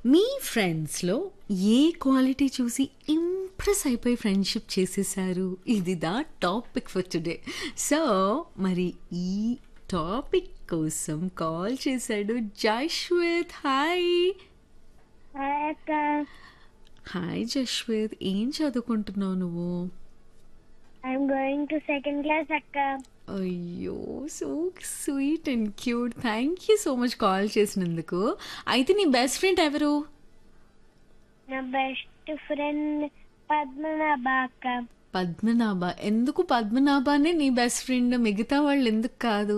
మీ ఫ్రెండ్స్లో ఏ క్వాలిటీ చూసి ఇంప్రెస్ అయిపోయి ఫ్రెండ్షిప్ చేసేసారు ఇది the topic for today so మరి ఈ టాపిక్ కోసం కాల్ చేశాడు జశ్వేత్ హాయ్ హాయ్ అక్క హాయ్ జశ్వేత్ ఏం చదువుకుంటున్నావు నువ్వు I'm going to second class అక్క అయ్యో so sweet and cute thank you so much call చేసినందుకు అయితే నీ బెస్ట్ ఫ్రెండ్ ఎవరు నా బెస్ట్ ఫ్రెండ్ పద్మనాభ అక్క పద్మనాభ ఎందుకు పద్మనాభానే నీ బెస్ట్ ఫ్రెండ్ మిగతా వాళ్ళు ఎందుకు కాదు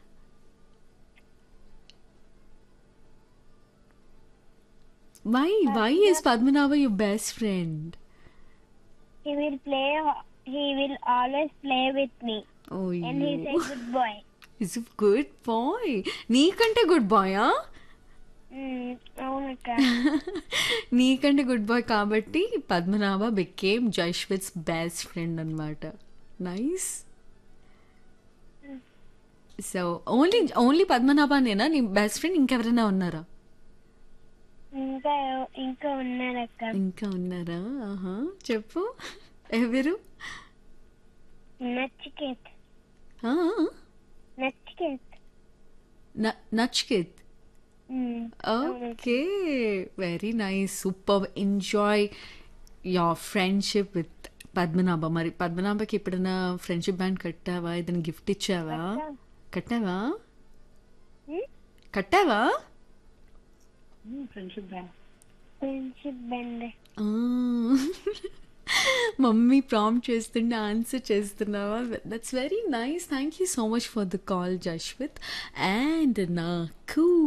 why why is Padmanabha your best friend he will play he will always play with me and he's a good boy is good boy నీకంటే గుడ్ బాయా అవునక్క నీకంటే గుడ్ బాయ్ కాబట్టి Padmanabha became Jaishvit's best friend అనమాట నైస్ సో ఓన్లీ ఓన్లీ పద్మనాభనేనా నీ best friend ఇంకెవరైనా ఉన్నారా ఇంకా ఇంకా ఉన్నారక్క ఇంకా ఉన్నారా ఆహా చెప్పు ఎవరు నచ్చికేత్ ఆ, నచ్చికేత్ న- Nachiketh okay very nice super enjoy your friendship with Padmanabha మరి పద్మనాభకి ఎప్పుడైనా ఫ్రెండ్షిప్ బ్యాండ్ కట్టావా ఏదైనా గిఫ్ట్ ఇచ్చావా కట్టావా కట్టావా ఫ్రెండ్షిప్ బెండ్ ఆ. మమ్మీ ప్రాంప్ట్ చేస్తుంటే ఆన్సర్ చేస్తున్నావా that's very nice thank you so much for the call Jashwith and నాకు